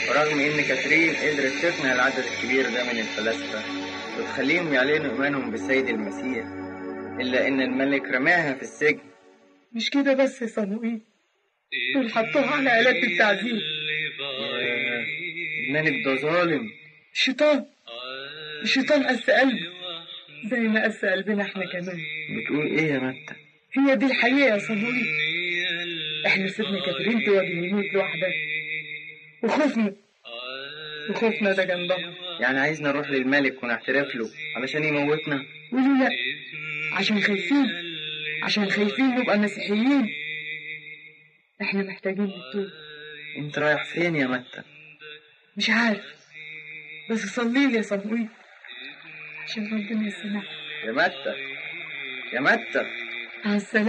ورغم إن كاترين قدرت تقنع العدد الكبير ده من الفلاسفة وتخليهم يعلنوا إيمانهم بالسيد المسيح إلا إن الملك رماها في السجن مش كده بس يا صموئيل دول حطوها على آلات التعذيب ياه، ابنانك ده ظالم الشيطان الشيطان قس قلبه زي ما قس قلبنا احنا كمان بتقول إيه يا متى؟ هي دي الحقيقة يا صموئيل احنا سيبنا كاترين تواجه الموت لوحدها وخوفنا وخوفنا ده جنبها يعني عايزنا نروح للملك ونعترف له علشان يموتنا قولوا لا عشان خايفين عشان خايفين نبقى مسيحيين احنا محتاجين نتوب انت رايح فين يا متى مش عارف بس صلي لي يا صموئيل عشان ربنا يسامحك يا متى يا متى مع السلامة